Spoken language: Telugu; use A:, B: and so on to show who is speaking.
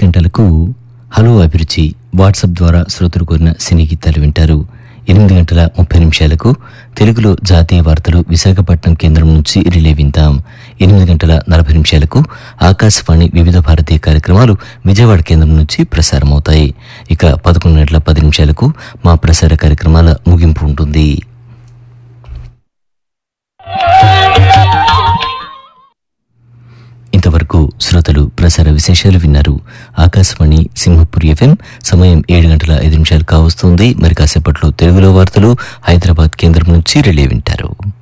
A: గంటలకు హలో అభిరుచి వాట్సాప్ ద్వారా శ్రోతలు కోరిన సినీ గీతాలు వింటారు ఎనిమిది గంటల ముప్పై నిమిషాలకు తెలుగులో జాతీయ వార్తలు విశాఖపట్నం కేంద్రం నుంచి రిలే విందాం ఎనిమిది గంటల నలభై నిమిషాలకు ఆకాశవాణి వివిధ భారతీయ కార్యక్రమాలు విజయవాడ కేంద్రం నుంచి ప్రసారమవుతాయి ఇక పదకొండు గంటల పది నిమిషాలకు మా ప్రసార కార్యక్రమాల ముగింపు ఉంటుంది ఇంతవరకు శ్రోతలు ప్రసార విశేషాలు విన్నారు ఆకాశవాణి సింహపురి ఎఫ్ఎం సమయం ఏడు గంటల ఐదు నిమిషాలు కావస్తుంది మరి కాసేపట్లో తెలుగులో వార్తలు హైదరాబాద్ కేంద్రం నుంచి రిలే వింటారు